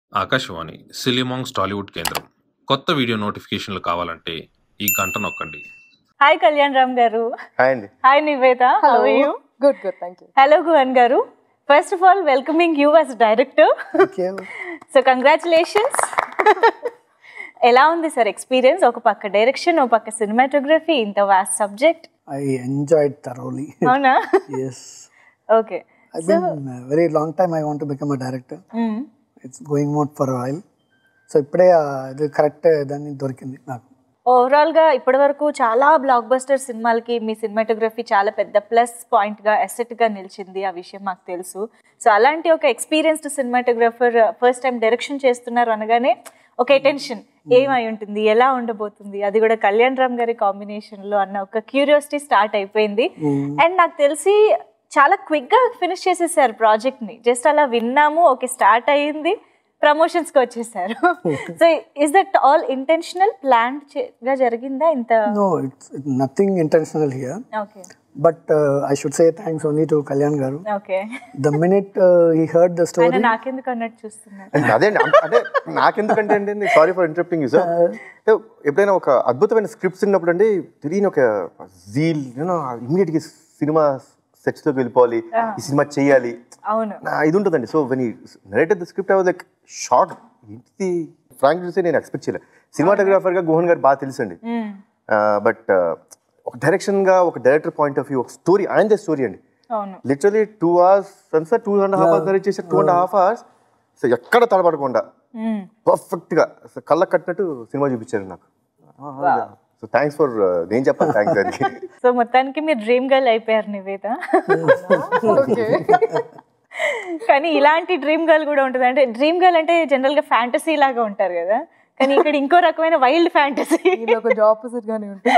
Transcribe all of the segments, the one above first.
ఆకాశవాణి సిలిమాంగ్స్ టాలీవుడ్ కేంద్రం కొత్త వీడియో నోటిఫికేషన్లు కావాలంటే ఈ గంట నొక్కండి హాయ్ కళ్యాణ్ రామ్ గారు హాయ్ అండి hi Niveda how Hello. You Good, good, thank you. Hello Guhan గారు first of all welcoming you as director so congratulations ఎలా ఉంది సార్ ఎక్స్పీరియన్స్ ఒక పక్క డైరెక్షన్ ఒక పక్క సినిమాటోగ్రఫీ ఇంత vast subject I enjoyed thoroughly. అవునా yes. Okay I've been a very long time I want to become a director. It's going on for a while. So ఇప్పుడే ఆ ఇది కరెక్ట్ దాన్ని దొరికింది నాకు ఓవరాల్ గా ఇప్పటి వరకు చాలా బ్లాక్ బస్టర్ సినిమాలకి మీ సినిమాటోగ్రఫీ చాలా పెద్ద ప్లస్ పాయింట్ గా అసెట్ గా నిలిచింది ఆ విషయం మాకు తెలుసు సో అలాంటి ఒక experienced cinematographer first time direction చేస్తున్నారు అనగానే ఒక అటెన్షన్ ఏమై ఉంటుంది ఎలా ఉండబోతుంది అది కూడా కళ్యాణ్ రామ్ గారి కాంబినేషన్ లో అన్న ఒక క్యూరియాసిటీ స్టార్ట్ అయిపోయింది అండ్ నాకు తెలిసి చాలా క్విక్ గా ఫినిష్ చేసేసారు ప్రాజెక్ట్ ని జస్ట్ అలా విన్నాము ఓకే స్టార్ట్ అయ్యింది ప్రమోషన్స్ కి వచ్చేసారు so is that all intentional plan గా జరిగిందా ఇంత no it's nothing intentional here okay but I should say thanks only to Kalyan గారు okay the minute he heard the ఆయన స్టోరీ నాకెందుకు అన్నట్టు చూస్తున్నారు అదే అండి అంటే- అంటే నాకెందుకంటే అండి sorry for interrupting you sir అంటే ఎప్పుడైనా ఒక అద్భుతమైన స్క్రిప్ట్స్ ఉన్నప్పుడు అండి తెలియని ఒక జీల్ యూనో ఇమీడియట్గా సినిమా సెట్స్లోకి వెళ్ళిపోవాలి ఈ సినిమా చేయాలి అవును నా ఇది ఉంటుందండి so when narrated the script I was like shock ఏంటిది ఫ్రాంక్ చూస్తే నేను ఎక్స్పెక్ట్ చేయలేదు సినిమాటోగ్రాఫర్గా గోహన్ గారు బాగా తెలుసండి మ్మ్. బట్ ఒక డైరెక్షన్గా ఒక డైరెక్టర్ పాయింట్ ఆఫ్ వ్యూ ఒక స్టోరీ ఆయనదే స్టోరీ అండి అవును literally two hours sir two and half hours చేసే two and half hours so ఎక్కడ తడబడకుండా మ్మ్. పర్ఫెక్ట్ గా అసలు కళ్ళకు కట్టినట్టు సినిమా చూపించారు నాకు సో థ్యాంక్స్ ఫర్ నేను చెప్పాలి థ్యాంక్స్ దానికి సో మొత్తానికి మీరు డ్రీమ్ గర్ల్ అయిపోయారు నివేద Okay. కానీ ఇలాంటి డ్రీమ్ గర్ల్ కూడా ఉంటుంది అంటే డ్రీమ్ గర్ల్ అంటే జనరల్ గా ఫ్యాంటసీ లాగా ఉంటారు కదా కానీ ఇక్కడ ఇంకో రకమైన వైల్డ్ ఫ్యాంటసీ ఇది కొంచెం ఆపోజిట్ గానే ఉంటుంది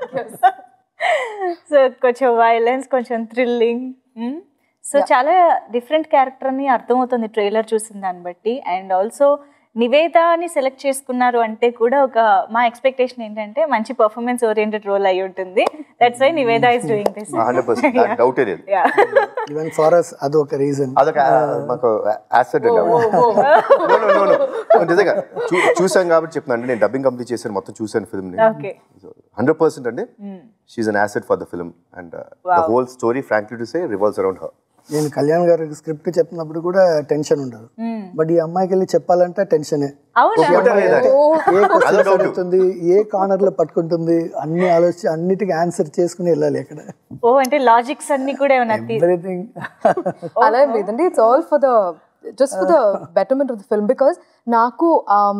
సో కొంచెం వైలెన్స్ కొంచెం థ్రిల్లింగ్ సో చాలా డిఫరెంట్ క్యారెక్టర్ అని అర్థమవుతుంది ట్రైలర్ చూసిన దాన్ని బట్టి అండ్ ఆల్సో నివేదాని సెలెక్ట్ చేసుకున్నారు అంటే కూడా ఒక మా ఎక్స్పెక్టేషన్ ఏంటంటే మంచి పర్ఫార్మెన్స్ ఓరియంటెడ్ రోల్ అయి ఉంటుంది that's why Niveda is doing this hundred percent డౌటే లేదు ఈవెన్ ఫార్ అస్ అది ఒక రీజన్ అదొక మాకు యాసెట్ అండి No, no, no, no. నిజంగా చూ- చూశాను కాబట్టి చెప్తున్నాను నేను డబ్బింగ్ కంప్లీట్ చేశాను మొత్తం చూశాను ఫిల్మ్ ని ఓకే హండ్రెడ్ పర్సెంట్ అండి she an asset for the film and the whole story frankly to say revolves around her నేను కళ్యాణ్ గారికి స్క్రిప్ట్ చెప్పినప్పుడు కూడా టెన్షన్ ఉండదు బట్ ఈ అమ్మాయికి వెళ్ళి చెప్పాలంటే టెన్షనే అవునా ఏ క్వశ్చన్ అడుగుతుంది ఏ కార్నర్ లో పట్టుకుంటుంది అన్ని ఆలోచి అన్నిటికీ ఆన్సర్ చేసుకుని వెళ్ళాలి అక్కడ ఓ అంటే లాజిక్స్ అన్ని కూడా ఏమన్నా తీ- ఎవ్రీథింగ్ అలా ఏం లేదండి it's all for the just for the betterment of the film because నాకు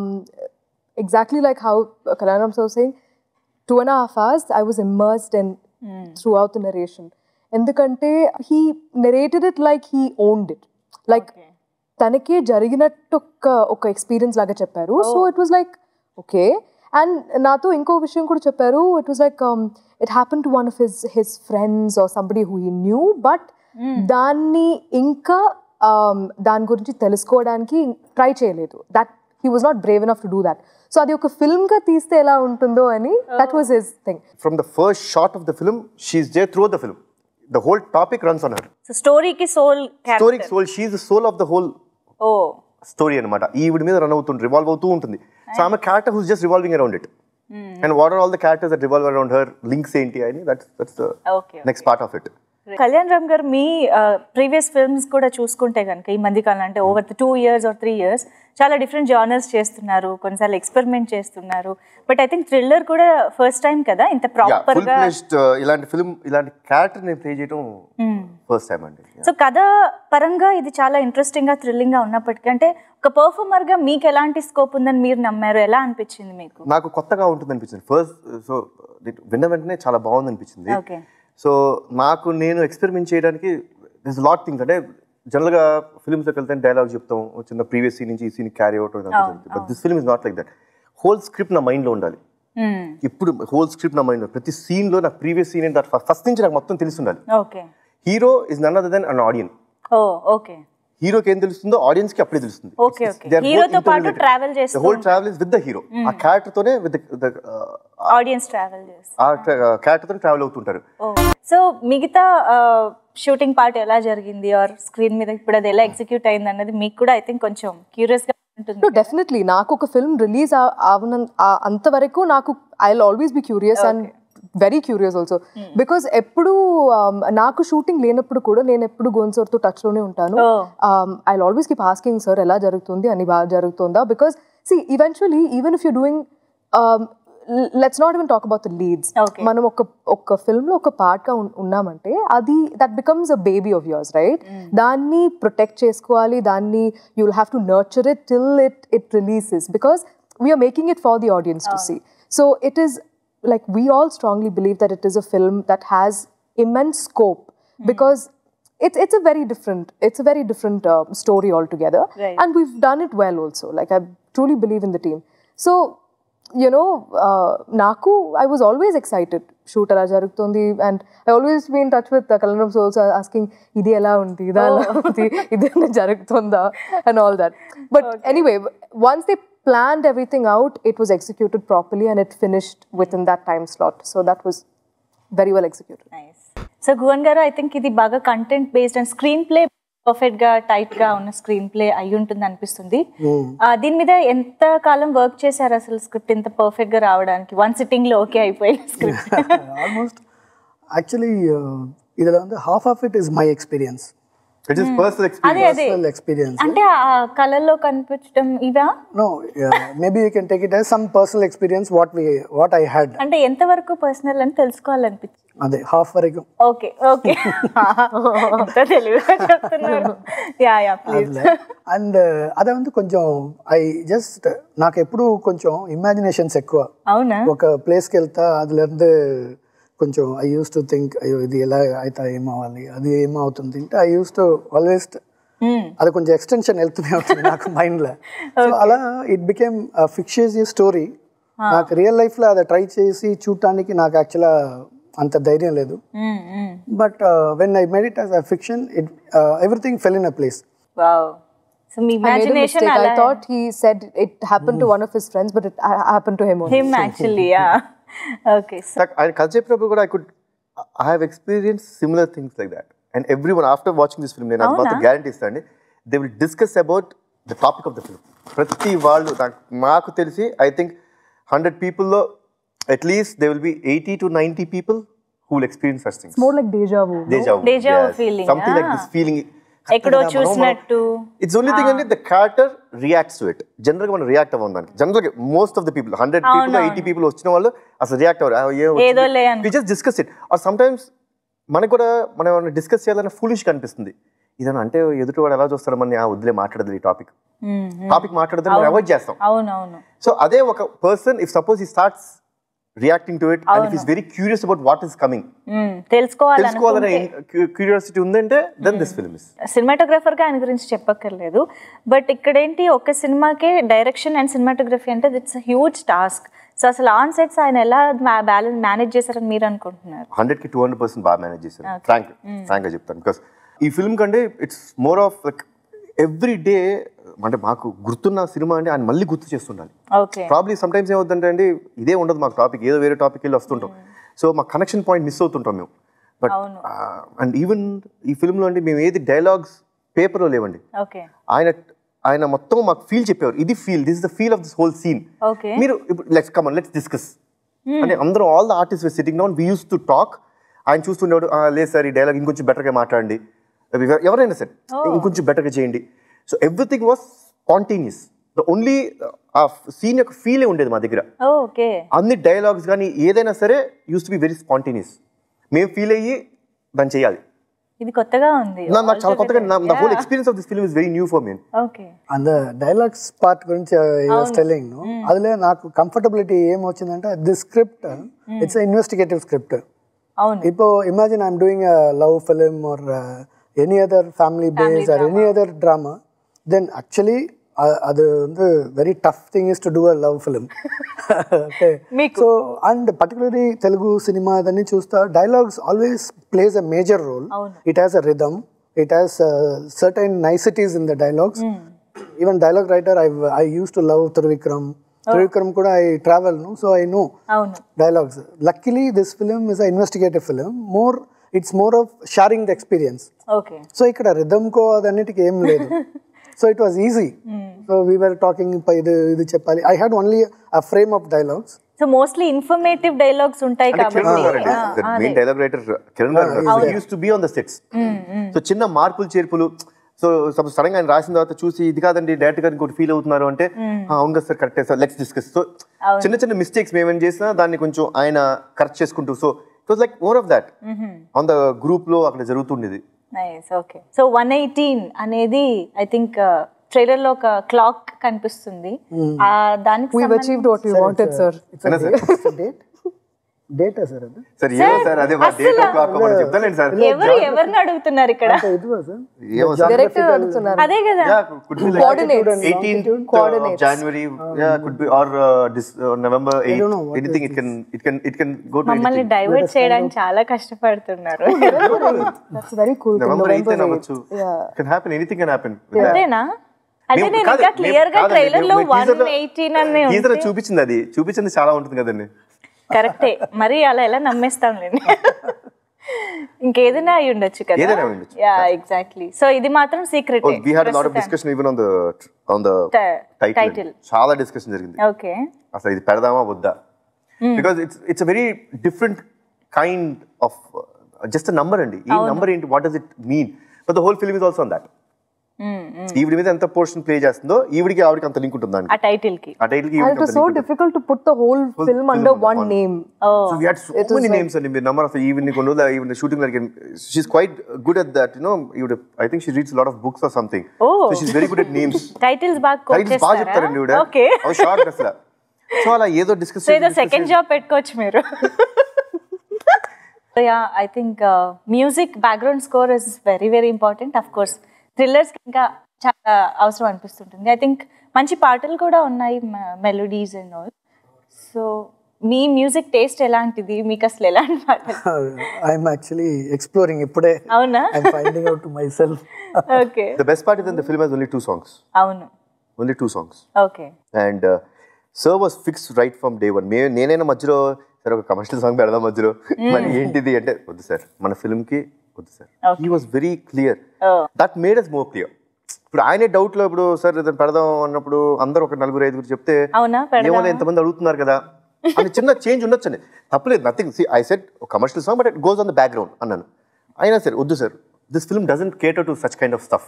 ఎగ్జాక్ట్లీ లైక్ హౌ కళ్యాణం so saying two and half hours I was immersed in throughout the narration ఎందుకంటే he narrated it like he owned it like తనకే జరిగినట్టు ఒక ఒక experience లాగా చెప్పారు so it was like okay and నాతో ఇంకో విషయం కూడా చెప్పారు it was like it happen to one of his his friends or somebody who he knew but దాన్ని ఇంకా um, దాని గురించి తెలుసుకోవడానికి ట్రై చేయలేదు that he was not brave enough to do that so అది ఒక film గా తీస్తే ఎలా ఉంటుందో అని that was his thing from the first shot of the film she they through the film the whole topic runs on her so స్టోరీకి soul story soul she the soul of the whole ఓ story అనమాట ఈవిడ మీద run అవుతుంది revolve అవుతూ ఉంటుంది so ఆమె character who's just revolving around it and what are all the characters that revolve around her links ఏంటి అని that's that's okay next part of it Kalyan Ram గారు మీ ప్రీవియస్ ఫిల్మ్స్ కూడా చూసుకుంటే కనుక ఈ మధ్య కాలం అంటే over two years or three years చాలా డిఫరెంట్ జానర్స్ చేస్తున్నారు కొన్నిసార్లు ఎక్స్పెరిమెంట్ చేస్తున్నారు బట్ ఐ థింక్ థ్రిల్లర్ కూడా ఫస్ట్ టైం కదా ఇంత ప్రాపర్ ఫుల్ గా ప్లేస్డ్ ఇలాంటి ఫిల్మ్ ఇలాంటి క్యారెక్టర్ నేను ప్లే చేయడం ఫస్ట్ టైం అండి సో కథ పరంగా ఇది చాలా ఇంట్రెస్టింగ్ గా థ్రిల్లింగ్ గా ఉన్నప్పటికీ అంటే ఒక పర్ఫార్మర్ గా మీకు ఎలాంటి స్కోప్ ఉందని మీరు నమ్మారు ఎలా అనిపించింది మీకు నాకు కొత్తగా ఉంటుంది అనిపించింది ఫస్ట్ సో విన్న వెంటనే చాలా బాగుంది అనిపించింది ఓకే సో నాకు నేను ఎక్స్పెరిమెంట్ చేయడానికి దిస్ లాట్ థింగ్స్ అంటే జనరల్గా ఫిల్మ్స్కి వెళ్తే డైలాగ్ చెప్తాం ఓ చిన్న ప్రీవియస్ సీన్ నుంచి ఈ scene carry out but this film is not like that whole script నా మైండ్లో ఉండాలి ఇప్పుడు హోల్ స్క్రిప్ట్ నా మైండ్లో ప్రతి సీన్లో నాకు ప్రీవియస్ సీన్ ఏంటి ఫస్ట్ నుంచి నాకు మొత్తం తెలిసి ఉండాలి okay hero is none other then an audience ఓ ఓకే హీరోకి ఏం తెలుస్తుందో ఆడియన్స్ కి అప్పుడే తెలుస్తుంది Okay, okay. హీరోతో పాటు travel చేస్తూ whole travel is with the hero ఆ క్యారెక్టర్ తోనే విత్ ఆడియన్స్ ట్రావెల్ చేస్తారు ఆ క్యారెక్టర్ తోనే ట్రావెల్ అవుతుంటారు సో మిగతా షూటింగ్ పార్ట్ ఎలా జరిగింది ఆర్ స్క్రీన్ మీద ఇప్పుడు అది ఎలా ఎగ్జిక్యూట్ అయింది అన్నది మీకు కూడా ఐ థింక్ కొంచెం క్యూరియస్ గా ఉంటుంది No, definitely. నాకు ఒక ఫిల్మ్ రిలీజ్ అంతవరకు నాకు I always be curious and very curious also because ఎప్పుడు um, నాకు షూటింగ్ లేనప్పుడు కూడా నేను ఎప్పుడు గోన్ సార్తో టచ్ లోనే ఉంటాను Oh. I always keep asking sir ఎలా జరుగుతుంది అని బాగా జరుగుతుందా because see eventually even if you doing let's not even talk about the leads Okay. మనం ఒక ఒక ఫిల్మ్ లో ఒక పార్ట్ గా ఉన్- ఉన్నామంటే అది that becomes a baby of yours right దాన్ని ప్రొటెక్ట్ చేసుకోవాలి దాన్ని you will have to nurture it till it it releases because we are making it for the audience to see so it is like we all strongly believe that it is a film that has immense scope because it's it's a very different it's a very different uh, story altogether Right. and we've done it well also like i truly believe in the team so you know uh, naku i was always excited shoot ala jarugutundi and i always be in touch with uh, kalanam so also asking ఇది ఎలా ఉంది ఇది ఎలా ఉంది ఇది జరుగుతుందా and all that but anyway once they planned everything out it was executed properly and it finished within that time slot so that was very well executed nice so Bhuvan గారు I think ఇది బాగా content based and screenplay perfect గా tight గా ఉన్న screen play అయి ఉంటుంది అనిపిస్తుంది ఆ, దీని మీద ఎంత కాలం వర్క్ చేశారు అసలు స్క్రిప్ట్ ఇంత పర్ఫెక్ట్ గా రావడానికి వన్ సిట్టింగ్ లో ఓకే అయిపోయింది స్క్రిప్ట్ ஆல்மோஸ்ட் ஆக்சுவலி இதில் வந்து half of it is my experience it is personal అదే ఎక్స్పీరియన్స్ అదే பர்சனல் எக்ஸ்பீரியன்ஸ் అంటే ఆ కళల్లో కనిపించడం ఇవా no maybe you can take it as some personal experience what we what I had అంటే ఎంత వరకు పర్సనల్ అని తెలుసుకోవాలనిపించింది అదే హాఫ్ వరకు ఓకే ఓకే ఎంత తెలివిగా చెప్తున్నారు యా యా ప్లీజ్ అండ్ అదే வந்து కొంచెం ఐ జస్ట్ నాకు ఎప్పుడు కొంచెం ఇమాజినేషన్స్ ఎక్కువ అవునా ఒక ప్లేస్కి వెళ్తా அதுலேருந்து కొంచెం ఐ యూస్ టు థింక్ అయ్యో ఇది ఎలా అయితే ఏమవ్వాలి అది ఏమవుతుంది అంటే ఐ యూస్ టు ఆల్వేస్ అది కొంచెం ఎక్స్టెన్షన్ వెళ్తూనే ఉంటుంది నాకు మైండ్లో సో అలా ఇట్ బికేమ్ ఫిక్షియస్ స్టోరీ నాకు రియల్ లైఫ్లో అది ట్రై చేసి చూడటానికి నాకు యాక్చువల్గా అంత ధైర్యం లేదు but when I made it as a fiction it everything fell in a place wow so me I made a imagination mistake. అలా I thought he said it happened to one of his friends, but it ha- happened to him only. Him actually yeah okay ఆయన కథ చెప్పినప్పుడు కూడా I could I have experience similar things like that and every one after watching this film నేను అది మాత్రం guarantee ఇస్తాను they will discuss about the topic of the film ప్రతి వాళ్ళు నాకు నాకు తెలిసి ఐ థింక్ హండ్రెడ్ పీపుల్లో at least they will be eighty to ninety people who will experience such things More like deja vu. Deja vu. Deja vu Yes. feeling, Something like ah. this feeling. ఎక్కడో చూసినట్టు. It's only thing అంటే the character reacts to it general గా మనం react అవ్వం దానికి general గా most of the people hundred people eighty people వచ్చిన వాళ్ళు అసలు రియాక్ట్ అవ్వరు ఏదో లే అని. We just discuss it or sometimes మనకు కూడా మనం ఏమైనా డిస్కస్ చేయాలన్న ఫూలిష్ కనిపిస్తుంది ఇదన్నా అంటే ఎదుటి వాడు ఎలా చూస్తాడు మన వదిలే మాట్లాడదు ఈ టాపిక్ టాపిక్ మాట్లాడదని మనం అవాయిడ్ చేస్తాం అవును అవును సో అదే ఒక person if suppose he starts reacting to it and if he's very curious about what is coming hmm. తెలుసుకోవాలనుకుంటే తెలుసుకోవాలనే క్యూరియాసిటీ ఉందంటే then this film is cinematographer గా ఆయన గురించి చెప్పక్కర్లేదు బట్ ఇక్కడ ఏంటి ఒక సినిమాకే డైరెక్షన్ అండ్ సినిమాటోగ్రఫీ అంటే ఇట్స్ హ్యూజ్ టాస్క్ సో అసలు ఆన్ సెట్స్ ఆయన ఎలా బ్యాలెన్స్ మేనేజ్ చేశారని మీరు అనుకుంటున్నారు హండ్రెడ్ కి టూ హండ్రెడ్ పర్సెంట్ బాగా మేనేజ్ చేశారు ఫ్రాంక్ ఫ్రాంక్ గా చెప్తాను బికాస్ ఈ ఫిల్మ్ కంటే it's more of like every day అంటే మాకు గుర్తున్న సినిమా అంటే ఆయన మళ్ళీ గుర్తు చేస్తుండాలి ఓకే ప్రాబ్లీ సమ్ టైమ్స్ ఏమవుతుందంటే అండి ఇదే ఉండదు మాకు టాపిక్ ఏదో వేరే టాపిక్ వెళ్ళి వస్తుంటాం సో మా కనెక్షన్ పాయింట్ మిస్ అవుతుంటాం మేము బట్ అండ్ ఈవెన్ ఈ ఫిల్మ్లో అండి మేము ఏది డైలాగ్స్ పేపర్లో లేవండి ఓకే ఆయన ఆయన మొత్తం మాకు ఫీల్ చెప్పేవారు ఇది feel this the feel of this whole scene okay మీరు ఇప్పుడు లెట్స్ కమన్ లెట్స్ డిస్కస్ అంటే అందరం all the artist sitting down we use to talk ఆయన చూస్తుండేవాడు "ఆ, లేదు సార్ ఈ డైలాగ్ ఇంకొంచెం బెటర్గా మాట్లాడండి ఎవ- ఎవరైనా సరే ఇంకొంచెం బెటర్గా చేయండి so everything was spontaneous the only ఆ సీన్ యొక్క ఫీలే ఉండేది మా దగ్గర ఓకే అన్ని డైలాగ్స్ కానీ ఏదైనా సరే use to be very spontaneous మేము ఫీల్ అయ్యి దాన్ని చేయాలి ఇది కొత్తగా ఉంది నా- నాకు చాలా కొత్తగా the whole experience of this film is very new for me okay அந்த டைலாக்ஸ் பார்ட் గురించి వాస్ టెల్లింగ్ அதுல నాకు కంఫర్టబిలిటీ ఏం వచ్చిందంటే this script it's investigative script అవును இப்போ imagine I'm doing a love film or any other family base or any other drama then actually அது வந்து very tough thing is to do a love film okay so and particularly Telugu సినిమా అదన్నీ చూస్తా dialogues always plays a major role it has a rhythm It has uh, certain niceties in the dialogues. Even dialogue writer, I I used to love Trivikram. Trivikram kuda I travel, no, so I know అవును dialogues. Luckily, this film is an investigative film. More, it's more of sharing the experience. Okay so ఇక్కడ రిథమ్కో అదన్నిటికీ ఏం లేదు so it was easy so we're talking ఇది ఇది చెప్పాలి I had only a frame of dialogues so mostly informative dialogues ఉంటాయి కాబట్టి main dialogue writer Kiran garu use to be on the sets so చిన్న మార్పులు చేర్పులు సో సపోజ్ సడన్ గా ఆయన రాసిన తర్వాత చూసి ఇది కాదండి డైరెక్ట్ గా ఇంకోటి ఫీల్ అవుతున్నారు అంటే "ఆ, అవును కదా సార్ కరెక్టే సార్ లెట్స్ డిస్కస్ సో చిన్న చిన్న మిస్టేక్స్ మేమేం చేసినా దాన్ని కొంచెం ఆయన కరెక్ట్ చేసుకుంటూ so it was like more of that on the group లో అక్కడ జరుగుతుండేది nice okay so one eighteen అనేది ఐ థింక్ ట్రైలర్ లో ఒక క్లాక్ కనిపిస్తుంది ఆ దానికి We've సంబంధించి- achieved what we wanted, sir. అయినా సార్ డేట్ డేటా సార్ అది సార్ ఏమో సార్ అదే డేట్ క్లాక్ మనం చెప్తానండి సార్ ఎవరు ఎవరిని అడుగుతున్నారు ఇక్కడ ఇదిగో సార్ ఏమో సార్ Director అడుగుతున్నారు. అదే కదా Yeah, could be like Coordinates. 18th of Coordinates. January. Yeah, could be or uh, this, uh, November 8th. don't know what anything it can it can it can go to మమ్మల్ని anything. Divert చేయడానికి చాలా కష్టపడుతున్నారు That's very cool. thing, November 8th November అవ్వచ్చు. 8th. Yeah. Can happen. Anything can happen. with that. అంతేనా అంటే మేము- నేను కాదు, ఇంకా మేము- క్లియర్ గా కాదండి, ట్రైలర్ లో మేము వన్ teaser లో- ఎయిటీన్ అని teaser లో చూపించింది అది చూపించింది చాలా ఉంటుంది కదండి కరెక్టే మరి అలా ఎలా నమ్మేస్తాంలేండి ఇంకేదైనా అయి ఉండొచ్చు కదా ఏదైనా అయి ఉండొచ్చు. యా ఎగ్జాక్ట్లీ సో ఇది మాత్రం secret Oh, we had a lot of discussion even on the on the Ti- title. title. చాలా డిస్కషన్ జరిగింది ఓకే అసలు ఇది పెడదామా వద్దా because it's it's a very different kind of just number అండి ఈ నంబర్ ఏంటి what does it mean but the whole film is also on that ఈవిడ మీద ఎంత పోర్షన్ ప్లే చేస్తుందో ఈవిడికి ఆవిడకి అంత లింక్ ఉంటుంది దానికి ఆ టైటిల్ కి ఆ టైటిల్ కి And it was so difficult to put the whole film under one name. Oh So we had so many names and the number of even కొన్ని రోజులు even the shooting like she's quite good at that you know you would I think she reads a lot of books or something Oh. so she's very good at names titles బాగా quote titles బాగా చెప్తారండి ఈవిడ okay short అసలు so అలా ఏదో discuss so ఏదో second job పెట్టుకోవచ్చు మీరు yeah I think music background score is very very important of course thrillers ఇంకా చాలా అవసరం అనిపిస్తుంటుంది ఐ థింక్ మంచి పాటలు కూడా ఉన్నాయి మెలోడీస్ అండ్ ఆల్ సో మీ మ్యూజిక్ టేస్ట్ ఎలాంటిది మీకు అసలు ఎలాంటి పాటలు ఐఎమ్ యాక్చువల్లీ ఎక్స్ప్లోరింగ్ ఇప్పుడే అవునా I'm finding out to myself okay the best part is the film has only two songs అవును only two songs okay and sir was fix right from day one మే నేనైనా మధ్యలో సరే ఒక commercial song పెడదాం మధ్యలో మరి ఏంటిది అంటే వద్దు సార్ మన ఫిల్మ్ కి వద్దు sir he was very clear Oh. That made us more clear ఇప్పుడు ఆయనే డౌట్ లో ఇప్పుడు సార్ ఏదైనా పెడదాం అన్నప్పుడు అందరూ ఒక నలుగురు ఐదుగురు చెప్తే అవునా పెడదామా? ఏమో ఎంతమంది అడుగుతున్నారు కదా అని చిన్న చేంజ్ ఉండొచ్చండి తప్పలేదు nothing I set commercial song but it goes on the background అన్నాను అయినా సార్ వద్దు sir this film doesn't cater to such kind of stuff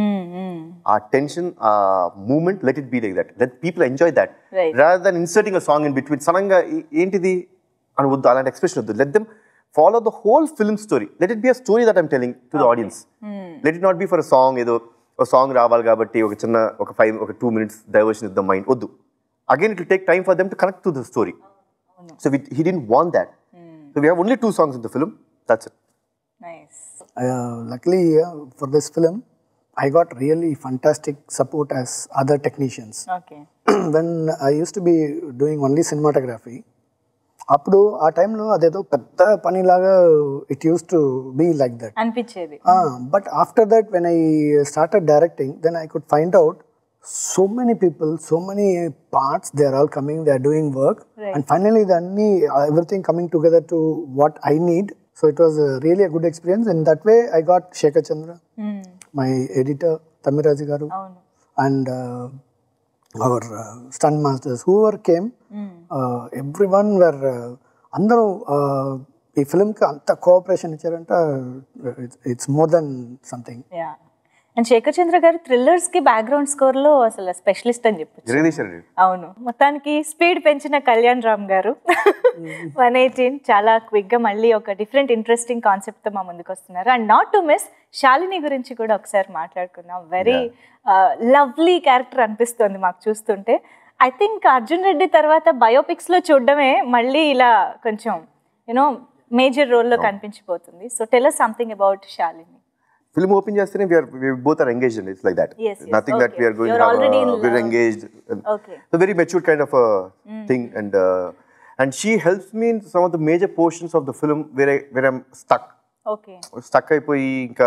ఆ టెన్షన్ ఆ moment let it be like that let people enjoy that Right. Rather than inserting a song in between సడన్గా ఏంటిది అని వద్దు అలాంటి ఎక్స్ప్రెషన్ వద్దు let them follow the whole film story let it be a story that I'm telling to the audience let it not be for a song ఏదో ఒక song రావాలి కాబట్టి ఒక చిన్న ఒక ఫైవ్ ఒక టూ మినిట్స్ డైవర్షన్ ఇద్దాం మైండ్ వద్దు again it will take time for them to connect to the story so he didn't want that so we have only two songs in the film that's it nice uh, luckily uh, for this film i got really fantastic support as other technicians okay when i used to be doing only cinematography అప్పుడు ఆ టైంలో అదేదో పెద్ద పనిలాగా it use to be like that అనిపించేది but after that when I started directing then I could find out so many people so many parts they are all coming they are doing work and finally ఇదన్నీ everything coming together to what I need so it was really a good experience in that way I got Shekar Chandra my editor Tammiraju garu అవును and uh, our uh, stunt masters, whoever came, uh, everyone were uh, అందరూ uh, ఈ ఫిల్మ్కి అంత cooperation ఇచ్చారంట it's more then something yeah and Shekar Chandra garu thrillers కి background score లో అసలు specialist అని చెప్పొచ్చు జగదీశ్వర్ అవును మొత్తానికి స్పీడ్ పెంచిన కళ్యాణ్ రామ్ గారు వన్ ఎయిటీన్ చాలా క్విక్ గా మళ్ళీ ఒక డిఫరెంట్ ఇంట్రెస్టింగ్ కాన్సెప్ట్ తో మా ముందుకు వస్తున్నారు and not to miss Shalini గురించి కూడా ఒకసారి మాట్లాడుకుందాం వెరీ లవ్లీ క్యారెక్టర్ అనిపిస్తుంది మాకు చూస్తుంటే ఐ థింక్ అర్జున్ రెడ్డి తర్వాత బయోపిక్స్ లో చూడడమే మళ్ళీ ఇలా కొంచెం యూనో మేజర్ రోల్లో కనిపించిపోతుంది so tell something about Shalini film open చేస్తేనే వీఆర్ బోత్ ఆర్ ఎంగేజ్ అండి it's like that Yes, yes. Nothing that Okay. We're going You're already in we're love. Engaged Okay. So very mature kind of thing and and she helps me in some of the major portions of the film వేరే వేరే stuck okay stuck అయిపోయి ఇంకా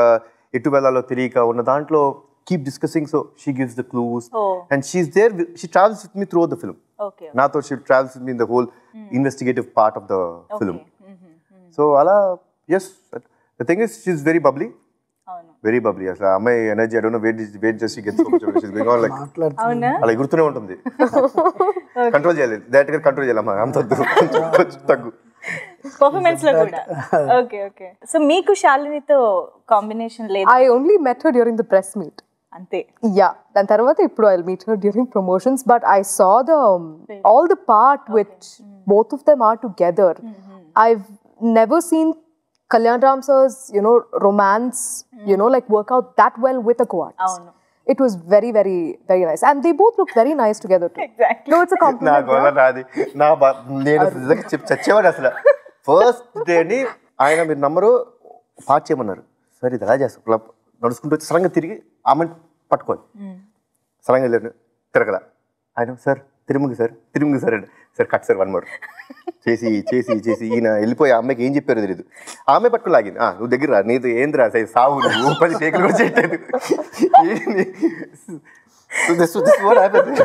ఎటు వెళ్ళాలో తెలియక ఉన్న దాంట్లో keep discussing so she gives the clues Oh. And she's there she travels with me through the film okay నాతో she travels with me in the whole investigative part of the film so అలా yes the thing is she's very bubbly అవును very bubbly అసలు ఆ అమ్మాయి energy I don't wait wait చేసి gets like మాట్లాడుతూ అవునా అలా ఎగురుతూనే ఉంటుంది కంట్రోల్ చేయాలి డైరెక్ట్ గా కంట్రోల్ చేయాలమ్మా అంత వద్దు కొంచెం కొంచెం తగ్గు పర్ఫార్మెన్స్ లో కూడా ఓకే ఓకే సో మీకు శాలినితో కాంబినేషన్ లేదు I only met her during the press meet. అంతే Yeah, దాని తర్వాత ఇప్పుడు I'll meet her during promotions, but I saw the um, all the part which both of them are together. I've never seen Kalyan Ram sir's, you know, romance, you know, like work out that well with a co-artist. అవును It was very, very, very nice. And they both look very nice together too. Exactly. No, it's a నా compliment. గొడవ నాది నా బా- నేను అసలు నిజంగా చెప్ చచ్చేవాడు అసలు ఫస్ట్ డేని ఆయన మీరు నమ్మరు పాట చేయమన్నారు సరే ఇది ఎలా చేస్తాం ఇలా నడుచుకుంటూ వచ్చి సరంగా తిరిగి ఆమెను పట్టుకోవాలి సరంగా వెళ్ళాను తిరగల ఆయన సార్ తిరుముగి సార్ తిరుముగి సార్ అంటే sir cut sir one more చేసి చేసి చేసి ఈయన వెళ్ళిపోయి ఆ అమ్మాయికి ఏం చెప్పారో తెలియదు ఆమె పట్టుకు లాగింది "ఆ, నువ్వు దగ్గర రా, నీది ఏందిరా సై సావు నువ్వు పది టేకులు కూడా చేయట్లేదు దిస్ దిస్ వాట్ హ్యాపెన్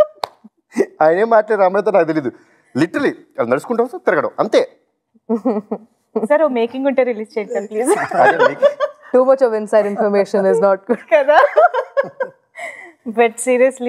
ఆయన ఏం మాట్లాడారు అమ్మాయితో నాకు తెలియదు లిటరలీ అది నడుచుకుంటాం సార్ తిరగడం అంతే సార్ ఓ మేకింగ్ ఉంటే రిలీజ్ చేయండి సార్ ప్లీజ్ అదే మీకు Too much of inside information is not good. కదా but seriously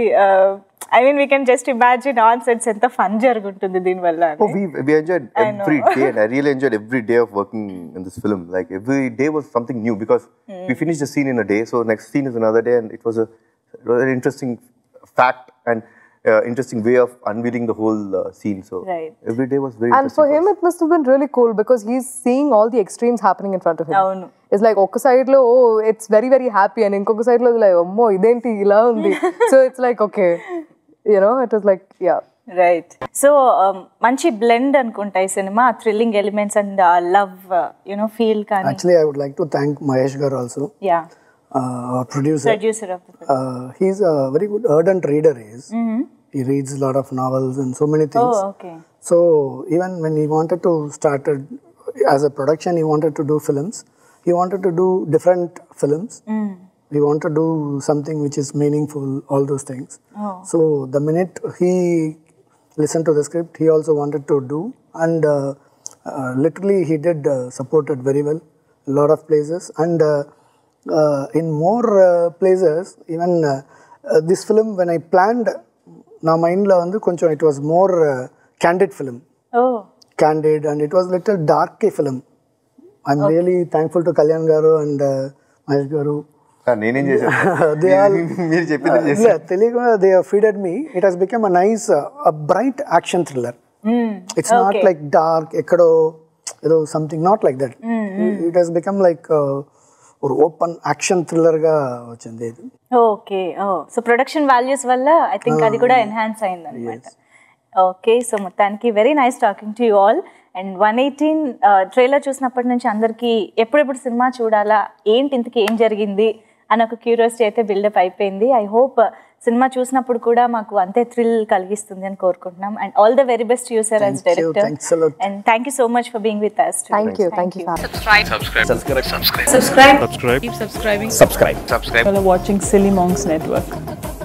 I mean we can just imagine on sets ఎంత ఫన్ జరుగుంటుంది దీనివల్ల అని. Oh, we we enjoyed every day, and I really enjoyed every day of working in this film. Like every day was something new because we finished the scene in a day, so next scene is another day, and it was a, it was an interesting fact and uh, interesting way of unveiling the whole uh, scene. So Right. every day was very. And for interesting him, it must have been really cool because he's seeing all the extremes happening in front of him. అవును It's like ఒక side లో oh it's very very happy అని ఇంకొక side లో like అమ్మో ఇదేంటి ఇలా ఉంది so it's like okay you know it was like yeah right so మంచి బ్లెండ్ అనుకుంటా ఈ సినిమా thrilling elements and love you know feel కానీ Actually, I would like to thank Mahesh Gar also, yeah uh, our producer. Producer of Uh, he's a very good ardent reader. He is. He reads a lot of novels and so many things. Okay So even when he wanted to started as a production, he wanted to do films. He wanted to do different films. He wanted to do something which is meaningful. All those things. So the minute he listened to the script, he also wanted to do, and uh, uh, literally he did uh, supported very well. A lot of places, and uh, uh, in more uh, places, even uh, uh, this film when I planned. నా మైండ్లో வந்து కొంచెం it was more candid film oh candid and it was little dark film I'm really thankful to Kalyan garu and Mahesh గారు sir నేనేం చేశాను They all- మీరు చెప్పింది చేశాను ఇలా తెలియకుండా they feeded me it has become a nice bright action thriller it's not like dark ఎక్కడో ఏదో something not like that it has become like ఒక ఓపెన్ యాక్షన్ థ్రిల్లర్గా వచ్చింది ఇది okay oh so production values వల్ల ఐ థింక్ అది కూడా enhance అయింది అనమాట ఓకే సో మొత్తానికి very nice talking to you all and one eighteen trailer చూసినప్పటి నుంచి అందరికీ ఎప్పుడెప్పుడు సినిమా చూడాలా ఏంటి ఇంతకి ఏం జరిగింది అని ఒక క్యూరియాసిటీ అయితే బిల్డప్ అయిపోయింది ఐ హోప్ సినిమా చూసినప్పుడు కూడా మాకు అంతే థ్రిల్ కలిగిస్తుంది అని కోరుకుంటున్నాం and all the very best you sir as Thank you. Director Thanks a lot. And thank you so much for being with us thank you thank you You're watching Silly Monks Network.